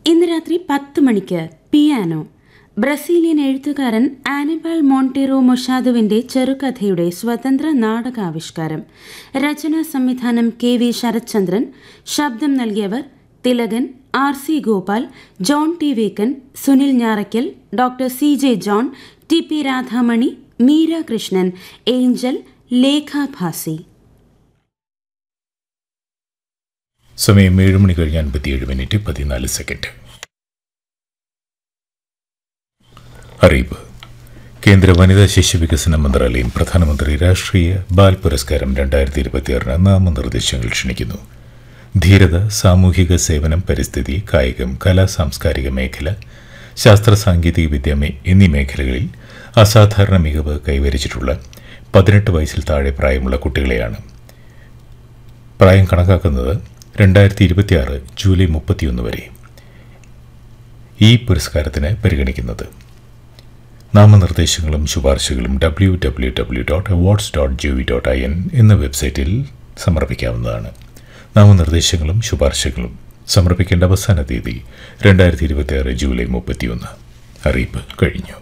ഇന്ന് രാത്രി പത്ത് മണിക്ക് പിയാനോ ബ്രസീലിയൻ എഴുത്തുകാരൻ ആനിബാൾ മോണ്ടെറോ മൊഷാദുവിന്റെ ചെറുകഥയുടെ സ്വതന്ത്ര നാടകാവിഷ്കാരം രചനാ സംവിധാനം കെ വി ശരത്ചന്ദ്രൻ ശബ്ദം നൽകിയവർ Thilakan R C Gopal John T വേക്കൻ Sunil Njarakkal doctor C J John T P Radhamani Meera Krishnan Angel Lekha Bhasi സമയം ഏഴ് മണി കഴിഞ്ഞ് അൻപത്തിയേഴ് മിനിറ്റ് പതിനാല് സെക്കൻഡ് അറിയിപ്പ് കേന്ദ്ര വനിതാ ശിശു വികസന മന്ത്രാലയം പ്രധാനമന്ത്രി രാഷ്ട്രീയ ബാൽ പുരസ്കാരം രണ്ടായിരത്തി ഇരുപത്തിയാറിന് നാമനിർദ്ദേശങ്ങൾ ക്ഷണിക്കുന്നു ധീരത സാമൂഹിക സേവനം പരിസ്ഥിതി കായികം കലാ സാംസ്കാരിക മേഖല ശാസ്ത്ര സാങ്കേതിക വിദ്യ മേ- എന്നീ മേഖലകളിൽ അസാധാരണ മികവ് കൈവരിച്ചിട്ടുള്ള പതിനെട്ട് വയസ്സിൽ താഴെ പ്രായമുള്ള കുട്ടികളെയാണ് പ്രായം കണക്കാക്കുന്നത് രണ്ടായിരത്തി ഇരുപത്തിയാറ് ജൂലൈ മുപ്പത്തിയൊന്ന് വരെ ഈ പുരസ്കാരത്തിന് പരിഗണിക്കുന്നത് നാമനിർദ്ദേശങ്ങളും ശുപാർശകളും W W W dot awards dot G V dot I N എന്ന വെബ്സൈറ്റിൽ സമർപ്പിക്കാവുന്നതാണ് നാമനിർദ്ദേശങ്ങളും ശുപാർശകളും സമർപ്പിക്കേണ്ട അവസാന തീയതി രണ്ടായിരത്തി ഇരുപത്തിയാറ് ജൂലൈ മുപ്പത്തിയൊന്ന് അറിയിപ്പ് കഴിഞ്ഞു